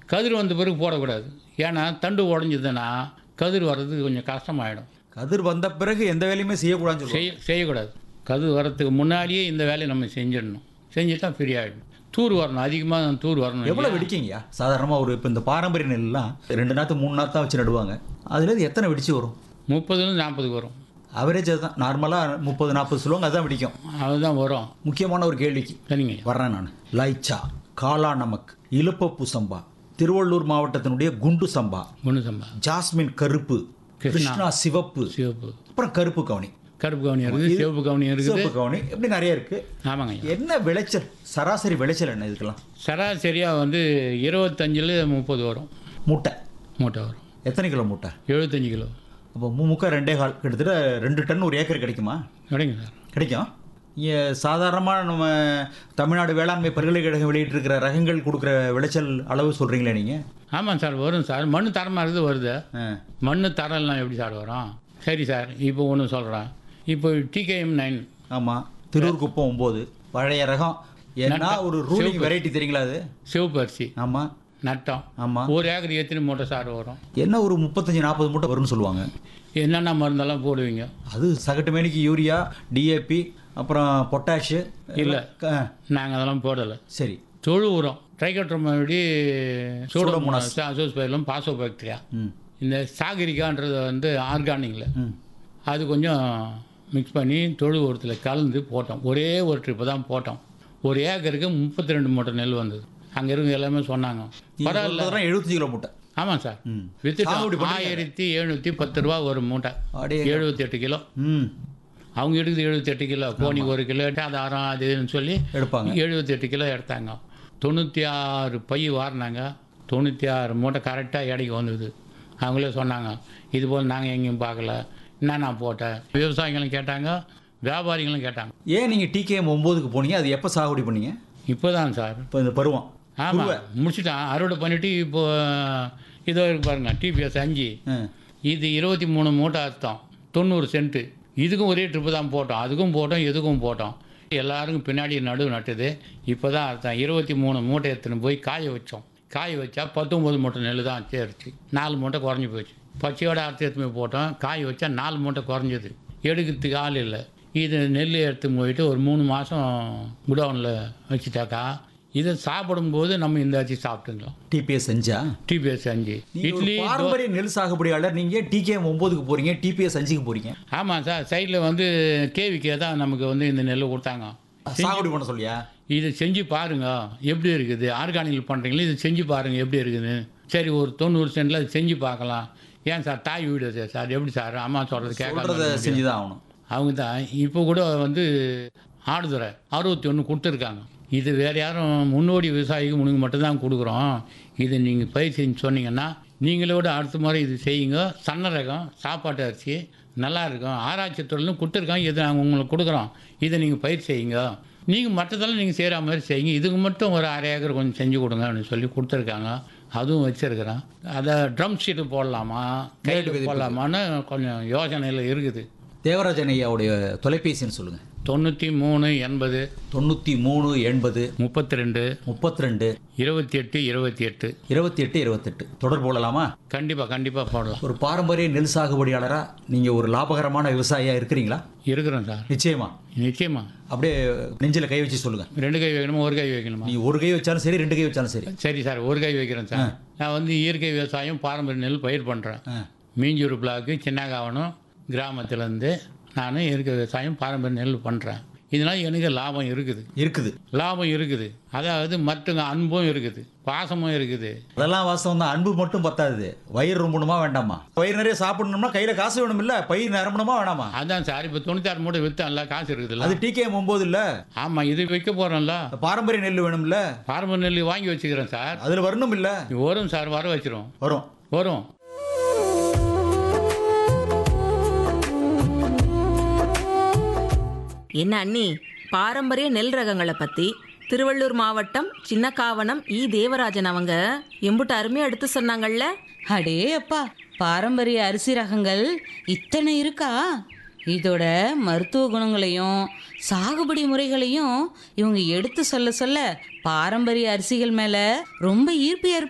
கதிர் வந்த பிறகு போடக்கூடாது ஏன்னா தண்டு உடஞ்சதுன்னா கதிர் வர்றதுக்கு கொஞ்சம் கஷ்டமாயிடும் கதிர் வந்த பிறகு எந்த வேலையுமே செய்யக்கூடாதுன்னு சொல்லுவாங்க செய்ய செய்யக்கூடாது கதிர் வர்றதுக்கு முன்னாடியே இந்த வேலையை நம்ம செஞ்சிடணும் செஞ்சுட்டா ஃப்ரீ ஆகிடும் தூர் வரணும் அதிகமாக தூர் வரணும் எவ்வளவு வெடிக்கீங்கயா சாதாரணமா ஒரு இப்போ இந்த பாரம்பரிய நெல்லாம் ரெண்டு நாத்து மூணு நாத்து தான் வச்சு நடுவாங்க அதுல இருந்து எத்தனை வெடிச்சு வரும் முப்பதுலேருந்து நாற்பதுக்கு வரும் அவரேஜ் அதுதான் நார்மலாக முப்பது நாற்பது சொல்லுவாங்க அதுதான் வெடிக்கும் அதுதான் வரும் முக்கியமான ஒரு கேள்விக்கு சரிங்க வர்றேன் நான் லைச்சா காளா நமக் இலுப்பப்பூ சம்பா திருவள்ளூர் மாவட்டத்தினுடைய குண்டு சம்பா குண்டு சம்பா ஜாஸ்மின் கருப்பு கிருஷ்ணா சிவப்பு சிவப்பு அப்புறம் கருப்பு கவுனி கருப்பு கவுனி இருக்குது சிவப்பு கவுனி இருக்குது சிவப்பு கவுனி இப்படி நிறைய இருக்கு ஆமாங்க ஐயா என்ன விளைச்சல் சராசரி விளைச்சல் என்ன இதுக்கெல்லாம் சராசரியாக வந்து இருபத்தஞ்சில் முப்பது வரும் மூட்டை மூட்டை வரும் எத்தனை கிலோ மூட்டை எழுபத்தஞ்சு கிலோ அப்போ முக்கா ரெண்டே கால் கிட்டத்தட்ட ரெண்டு டன் ஒரு ஏக்கர் கிடைக்குமா கிடைங்க சார் கிடைக்கும் இங்கே சாதாரணமாக நம்ம தமிழ்நாடு வேளாண்மை பல்கலைக்கழகம் வெளியிட்டிருக்கிற ரகங்கள் கொடுக்குற விளைச்சல் அளவு சொல்கிறீங்களே நீங்கள் ஆமாம் சார் வரும் சார் மண் தரமாக இருக்குது வருது மண் தரம்லாம் எப்படி சார் வரும் சரி சார் இப்போ ஒன்று சொல்கிறேன் இப்போ டிகேஎம் நைன் ஆமாம் திருவூர் குப்பம் ஒம்பது பழைய ரகம் ஏன்னா ஒரு ரூலிங் வெரைட்டி தெரியுங்களா அது சிவப்பு அரிசி ஆமாம் நட்டம் ஆமாம் ஒரு ஏக்கர் எத்தனை மூட்டை சார் வரும் என்ன ஒரு முப்பத்தஞ்சு நாற்பது மூட்டை வரும்னு சொல்லுவாங்க என்னென்ன மருந்தெல்லாம் போடுவீங்க அது சகட்டு மேனிக்கு யூரியா டிஏபி அப்புறம் பொட்டாஷு இல்ல. க- நாங்கள் அதெல்லாம் போடலை சரி தொழு உரம் trichoderma pseudomonas. Pseudomonas azospirillum phosphobacteria ம் இந்த சாகரிக்கான்றது வந்து ஆர்கானிக்கில் ம் அது கொஞ்சம் மிக்ஸ் பண்ணி தொழு உரத்தில் கலந்து போட்டோம் ஒரே ஒரு ட்ரிப்பு தான் போட்டோம் ஒரு ஏக்கருக்கு முப்பத்தி ரெண்டு மூட்டை நெல் வந்தது அங்கே இருக்க எல்லாமே சொன்னாங்க பரவாயில்ல பரவாயில்ல எழுபத்தஞ்சு கிலோ மூட்டை ஆமாம் சார் ம் வித்துட்டோம் சாகுபடி பண்ணீங்க? ஆயிரத்தி எழுநூற்றி பத்து ரூபா ஒரு மூட்டை அடே எழுபத்தி எட்டு கிலோ ம் அவங்க எடுக்குது எழுபத்தி எட்டு கிலோ கோணி ஒரு கிலோ ஆதாரம் அது இதுன்னு சொல்லி எடுப்பாங்க எழுபத்தி எட்டு கிலோ எடுத்தாங்க தொண்ணூற்றி ஆறு பை வாரினாங்க தொண்ணூற்றி ஆறு மூட்டை கரெக்டாக எடைக்கு வந்தது அவங்களே சொன்னாங்க இது போல் நாங்கள் எங்கேயும் பார்க்கல என்ன நான் போட்டேன் விவசாயிகளும் கேட்டாங்க வியாபாரிகளும் கேட்டாங்க ஏன் நீங்கள் டிகேஎம் ஒம்போதுக்கு போனீங்க அது எப்போ சாகுபடி பண்ணீங்க இப்போ தான் சார் இப்போ இந்த பருவம் ஆமாம் முடிச்சிட்டான் அறுவடை பண்ணிவிட்டு இப்போ இதோ இருக்கு பாருங்க டிபிஎஸ் அஞ்சு ஆ. இது இருபத்தி மூணு மூட்டை அர்த்தம் தொண்ணூறு சென்ட்டு இதுக்கும் ஒரே ட்ரிப்பு தான் போட்டோம் அதுக்கும் போட்டோம் இதுக்கும் போட்டோம் எல்லாருக்கும் பின்னாடி நடுவு நட்டுது இப்போ தான் அர்த்தம் இருபத்தி மூணு மூட்டை எடுத்துன்னு போய் காய வச்சோம் காய வச்சா பத்தொம்பது மூட்டை நெல் தான் சேர்த்து நாலு மூட்டை குறைஞ்சி போச்சு பச்சையோட அறுத்து எடுத்து போய் போட்டோம் காய வச்சா நாலு மூட்டை குறைஞ்சது எடுக்கிறதுக்கு ஆள் இல்லை இது நெல் எடுத்து போயிட்டு ஒரு மூணு மாதம் குடவுனில் வச்சுட்டாக்கா இதை சாப்பிடும்போது நம்ம இந்த அரிசி சாப்பிட்டுக்கலாம் டிபிஎஸ் அஞ்சா டிபிஎஸ் அஞ்சு நீங்க ஒரு இட்லி பாரம்பரிய நெல் சாகுபடியாளர் நீங்க டிகேஎம் ஒம்போதுக்கு போறீங்க டிபிஎஸ் அஞ்சுக்கு போறீங்க ஆமாம் சார் சைடில் வந்து கேவிக்கே தான் நமக்கு வந்து இந்த நெல் கொடுத்தாங்க சாகுபடி பண்ண சொல்லியா இது செஞ்சு பாருங்க எப்படி இருக்குது ஆர்கானிக் பண்ணுறீங்களா இது செஞ்சு பாருங்க எப்படி இருக்குது சரி ஒரு தொண்ணூறு சென்டில் அது செஞ்சு பார்க்கலாம் ஏன் சார் தாய் வீடு அது சார் எப்படி சார் அம்மா சொல்கிறது சொல்றத கேட்காத செஞ்சுதான் ஆகணும் அவங்க தான் இப்போ கூட வந்து ஆடுதுறை அறுபத்தி ஒன்று கொடுத்துருக்காங்க இது வேறு யாரும் முன்னோடி விவசாயிக்கு முன்னுக்கு மட்டும்தான் கொடுக்குறோம் இது நீங்கள் பயிர் செஞ்சு சொன்னீங்கன்னா நீங்களே விட அடுத்த முறை இது செய்யுங்க சன்ன ரகம் சாப்பாட்டு அரிசி நல்லா இருக்கும் ஆராய்ச்சி தொழிலும் கொடுத்துருக்காங்க இதை நாங்கள் உங்களுக்கு கொடுக்குறோம் இதை நீங்கள் பயிர் செய்யுங்க நீங்கள் மற்றதெல்லாம் நீங்கள் செய்கிற மாதிரி செய்யுங்க இதுக்கு மட்டும் ஒரு அரை ஏக்கர் கொஞ்சம் செஞ்சு கொடுங்க அப்படின்னு சொல்லி கொடுத்துருக்காங்க அதுவும் வச்சுருக்கிறேன் அதை ட்ரம் ஷீட்டு போடலாமா கையில் போடலாமான்னு கொஞ்சம் யோசனையில் இருக்குது தேவராஜன் ஐயாவுடைய தொலைபேசின்னு சொல்லுங்க தொண்ணூற்றி மூணு எண்பது தொண்ணூற்றி மூணு எண்பது முப்பத்தி ரெண்டு முப்பத்தி ரெண்டு இருபத்தி எட்டு இருபத்தி எட்டு இருபத்தி எட்டு இருபத்தெட்டு தொடர்பு கொள்ளலாமா கண்டிப்பாக கண்டிப்பாக போடலாம் ஒரு பாரம்பரிய நெல் சாகுபடியாளரா நீங்க ஒரு லாபகரமான விவசாயியா இருக்கிறீங்களா இருக்கிறோம் சார் நிச்சயமா நிச்சயமா அப்படியே நெஞ்சில கை வச்சு சொல்லுங்க ரெண்டு கை வைக்கணுமா ஒரு கை வைக்கணுமா நீ ஒரு கை வச்சாலும் சரி ரெண்டு கை வச்சாலும் சரி சரி சார் ஒரு கை வைக்கிறேன் சார் நான் வந்து இயற்கை விவசாயம் பாரம்பரிய நெல் பயிர் பண்ணுறேன் ஆ. மீஞ்சூர் பிளாக்கு சின்னகாவனம் கிராமத்துலேருந்து நான் இயற்கை விவசாயம் பாரம்பரிய நெல் பண்ணுறேன் இதனால் எனக்கு லாபம் இருக்குது இருக்குது லாபம் இருக்குது அதாவது மற்ற அன்பும் இருக்குது பாசமும் இருக்குது அதெல்லாம் வாஸ்தவம் தான் அன்பு மட்டும் பத்தாது வயிறு ரொம்பணுமா வேண்டாமா வயிறு நிறைய சாப்பிடணும்னா கையில காசு வேணும் இல்ல பயிர் நிரம்பணுமா வேணாமா அதான் சார் இப்போ தொண்ணூத்தாறு மூட்டை விற்றேன்ல காசு இருக்குதுல்ல அது டிகேஎம் ஒன்பது இல்ல ஆமாம் இது வைக்க போகிறோம்ல பாரம்பரிய நெல் வேணும்ல பாரம்பரிய நெல் வாங்கி வச்சுக்கிறேன் சார் அதுல வரணும் இல்ல வரும் சார் வர வச்சிரும் வரும் வரும் என்ன அண்ணி பாரம்பரிய நெல் ரகங்களை பத்தி திருவள்ளூர் மாவட்டம் சின்னக்காவனம் இ தேவராஜன் அவங்க எம்புட்டு அருமையா எடுத்து சொன்னாங்கல்ல அடே அப்பா பாரம்பரிய அரிசி ரகங்கள் இத்தனை இருக்கா இதோட மருத்துவ குணங்களையும் சாகுபடி முறைகளையும் இவங்க எடுத்து சொல்ல சொல்ல பாரம்பரிய அரிசிகள் மேல ரொம்ப ஈர்ப்பு ஏற்ப